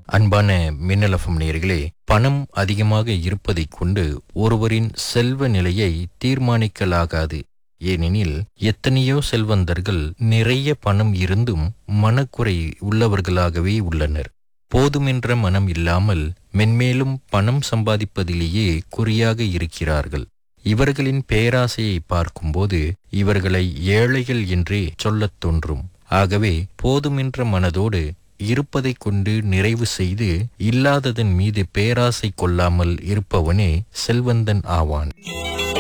அன்பான மின்னலஃபம் நேர்களே பணம் அதிகமாக இருப்பதைக் கொண்டு ஒருவரின் செல்வ நிலையை தீர்மானிக்கலாகாது ஏனெனில் எத்தனையோ செல்வந்தர்கள் நிறைய பணம் இருந்தும் மனக்குறை உள்ளவர்களாகவே உள்ளனர் போதுமென்ற மனம் இல்லாமல் மென்மேலும் பணம் சம்பாதிப்பதிலேயே குறியாக இருக்கிறார்கள் இவர்களின் பேராசையை பார்க்கும்போது இவர்களை ஏழைகள் என்றே சொல்லத் தோன்றும் ஆகவே போதுமென்ற மனதோடு இருப்பதைக் கொண்டு நிறைவு செய்து இல்லாததன் மீது பேராசை கொள்ளாமல் இருப்பவனே செல்வந்தன் ஆவான்